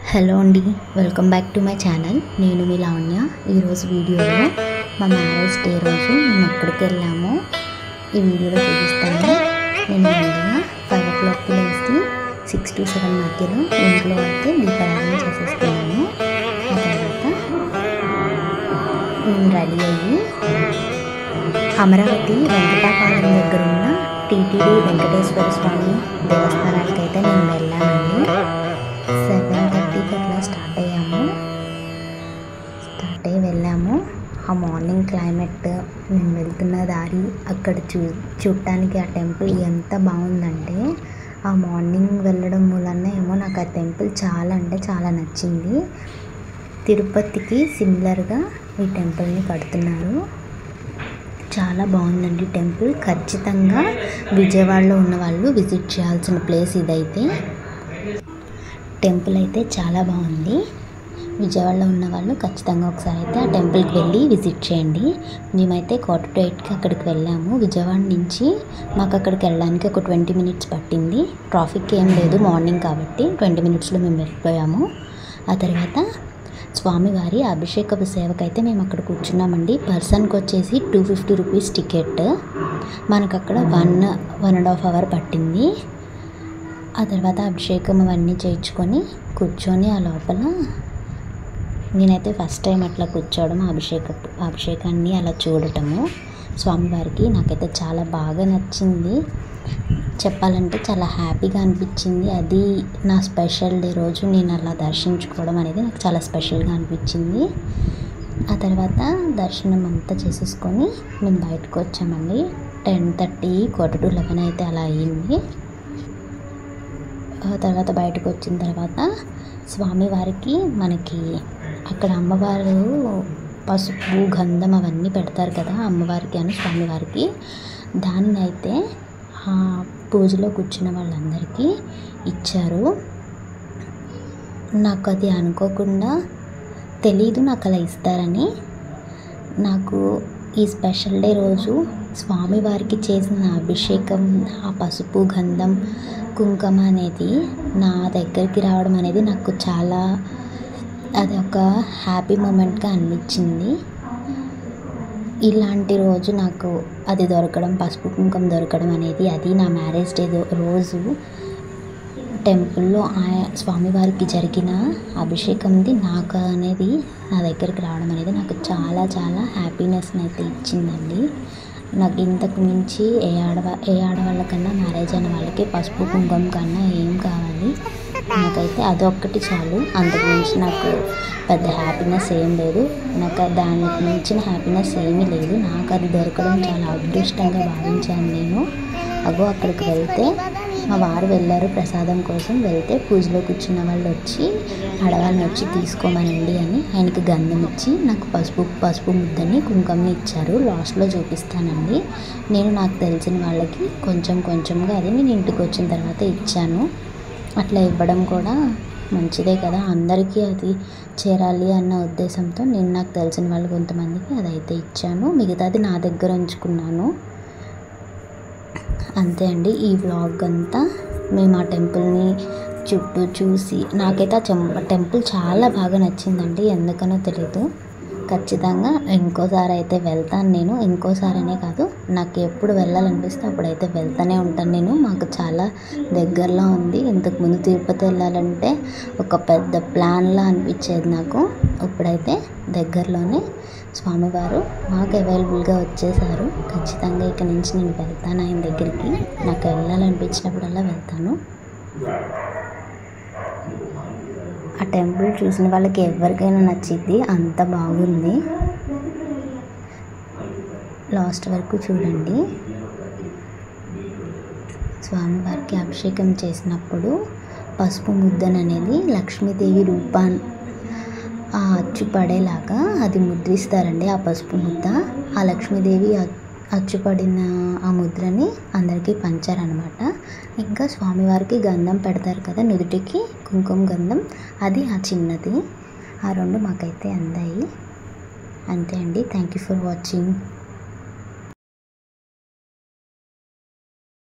hello అండి welcome back to my channel నేను మీ లావణ్య ఈరోజు వీడియోలో మా మ్యారేజ్ డే రోజు మేము ఎక్కడికి వెళ్ళామో ఈ వీడియోలో చూపిస్తాను నేను ముందుగా ఫైవ్ ఓ క్లాక్కి లేచి సిక్స్ టు సెవెన్ మధ్యలో ఇంట్లో అయితే దీపారాధన చేసేసుకున్నాను ఆ తర్వాత మేము రెడీ అయ్యి అమరావతి వెంకటాపాలెం దగ్గర ఉన్న టీటీడీ వెంకటేశ్వర స్వామి దేవస్థానానికి అయితే నేను వెళ్ళానండి సెవెన్ థర్టీకి అట్లా స్టార్ట్ అయ్యాము స్టార్ట్ అయ్యి వెళ్ళాము ఆ మార్నింగ్ క్లైమేట్ మేము వెళ్తున్న దారి అక్కడ చూ చూడటానికి ఆ టెంపుల్ ఎంత బాగుందంటే ఆ మార్నింగ్ వెళ్ళడం మూలన ఏమో నాకు ఆ టెంపుల్ చాలా అంటే చాలా నచ్చింది తిరుపతికి సిమిలర్గా ఈ టెంపుల్ని కడుతున్నారు చాలా బాగుందండి టెంపుల్ ఖచ్చితంగా విజయవాడలో ఉన్న వాళ్ళు విజిట్ చేయాల్సిన ప్లేస్ ఇదైతే టెంపుల్ అయితే చాలా బాగుంది విజయవాడలో ఉన్న వాళ్ళు ఖచ్చితంగా ఒకసారి అయితే ఆ టెంపుల్కి వెళ్ళి విజిట్ చేయండి మేమైతే క్వార్టర్ టు ఎయిట్కి అక్కడికి వెళ్ళాము విజయవాడ నుంచి మాకు అక్కడికి వెళ్ళడానికి ఒక ట్వంటీ మినిట్స్ పట్టింది ట్రాఫిక్ ఏం లేదు మార్నింగ్ కాబట్టి ట్వంటీ మినిట్స్లో మేము వెళ్ళిపోయాము ఆ తర్వాత స్వామివారి అభిషేకపు సేవకైతే మేము అక్కడ కూర్చున్నామండి పర్సన్కి వచ్చేసి టూ ఫిఫ్టీ రూపీస్ టికెట్ మనకు అక్కడ one one and half hour పట్టింది ఆ తర్వాత అభిషేకం అవన్నీ చేయించుకొని కూర్చొని ఆ లోపల నేనైతే ఫస్ట్ టైం అట్లా కూర్చోవడం అభిషేక అభిషేకాన్ని అలా చూడటము స్వామివారికి నాకైతే చాలా బాగా నచ్చింది చెప్పాలంటే చాలా హ్యాపీగా అనిపించింది అది నా స్పెషల్ డే రోజు నేను అలా దర్శించుకోవడం అనేది నాకు చాలా స్పెషల్గా అనిపించింది ఆ తర్వాత దర్శనం అంతా చేసేసుకొని మేము బయటకు వచ్చామండి ten thirty quarter to eleven అయితే అలా అయ్యింది ఆ తర్వాత బయటకు వచ్చిన తర్వాత స్వామివారికి మనకి అక్కడ అమ్మవారు పసుపు గంధం అవన్నీ పెడతారు కదా అమ్మవారికి అని స్వామివారికి దానిని అయితే ఆ పూజలో కూర్చున్న వాళ్ళందరికీ ఇచ్చారు నాకు అది అనుకోకుండా తెలీదు నాకు అలా ఇస్తారని నాకు ఈ స్పెషల్ డే రోజు స్వామివారికి చేసిన అభిషేకం ఆ పసుపు గంధం కుంకుమ అనేది నా దగ్గరికి రావడం అనేది నాకు చాలా అది ఒక హ్యాపీ మూమెంట్గా అనిపించింది ఇలాంటి రోజు నాకు అది దొరకడం పసుపు కుంకుమ దొరకడం అనేది అది నా మ్యారేజ్ డే రోజు టెంపుల్లో ఆ స్వామివారికి జరిగిన అభిషేకంది నాకు అనేది నా దగ్గరికి రావడం అనేది నాకు చాలా చాలా హ్యాపీనెస్ని అయితే ఇచ్చిందండి నాకు ఇంతకు మించి ఏ ఆడవ ఏ ఆడవాళ్ళకన్నా మ్యారేజ్ అయిన వాళ్ళకి పసుపు కుంకుమ కన్నా ఏం కావాలి నాకైతే అదొక్కటి చాలు అంతకు మించి నాకు పెద్ద హ్యాపీనెస్ ఏం లేదు నాకు దానికి మించిన హ్యాపీనెస్ ఏమీ లేదు నాకు అది దొరకడం చాలా అదృష్టంగా భావించాను నేను అగో అక్కడికి వెళ్తే మా వారు వెళ్ళారు ప్రసాదం కోసం వెళ్తే పూజలో కూర్చున్న వాళ్ళు వచ్చి ఆడవాళ్ళని వచ్చి తీసుకోమనండి అని ఆయనకి గంధం ఇచ్చి నాకు పసుపు పసుపు ముద్దని కుంకుమని ఇచ్చారు లాస్ట్లో చూపిస్తానండి నేను నాకు తెలిసిన వాళ్ళకి కొంచెం కొంచెంగా అది నేను ఇంటికి వచ్చిన తర్వాత ఇచ్చాను అట్లా ఇవ్వడం కూడా మంచిదే కదా అందరికీ అది చేరాలి అన్న ఉద్దేశంతో నేను నాకు తెలిసిన వాళ్ళు కొంతమందికి అదైతే ఇచ్చాను మిగతాది నా దగ్గర ఉంచుకున్నాను అంతే అండి ఈ వ్లాగ్ అంతా మేము ఆ టెంపుల్ని చుట్టూ చూసి నాకైతే ఆ చెం టెంపుల్ చాలా బాగా నచ్చిందండి ఎందుకనో తెలీదు ఖచ్చితంగా ఇంకోసారి అయితే వెళ్తాను నేను ఇంకోసారి అనే కాదు నాకు ఎప్పుడు వెళ్ళాలనిపిస్తే అప్పుడైతే వెళ్తూనే ఉంటాను నేను మాకు చాలా దగ్గరలో ఉంది ఇంతకుముందు తిరుపతి వెళ్ళాలంటే ఒక పెద్ద ప్లాన్లా అనిపించేది నాకు ఇప్పుడైతే దగ్గరలోనే స్వామివారు మాకు అవైలబుల్గా వచ్చేసారు ఖచ్చితంగా ఇక నుంచి నేను వెళ్తాను ఆయన దగ్గరికి నాకు వెళ్ళాలనిపించినప్పుడల్లా వెళ్తాను ఆ టెంపుల్ చూసిన వాళ్ళకి ఎవరికైనా నచ్చిద్ది అంత బాగుంది లాస్ట్ వరకు చూడండి స్వామివారికి అభిషేకం చేసినప్పుడు పసుపు ముద్దన అనేది లక్ష్మీదేవి రూపాన్ ఆ అచ్చు పడేలాగా అది ముద్రిస్తారండి ఆ పసుపు ముద్ద ఆ లక్ష్మీదేవి అచ్చుపడిన ఆ ముద్రని అందరికీ పంచారనమాట ఇంకా స్వామివారికి గంధం పెడతారు కదా నుదుటికి కుంకుమ గంధం అది ఆ చిన్నది ఆ రెండు మాకైతే అందాయి అంతే అండి థ్యాంక్ యూ ఫర్ వాచింగ్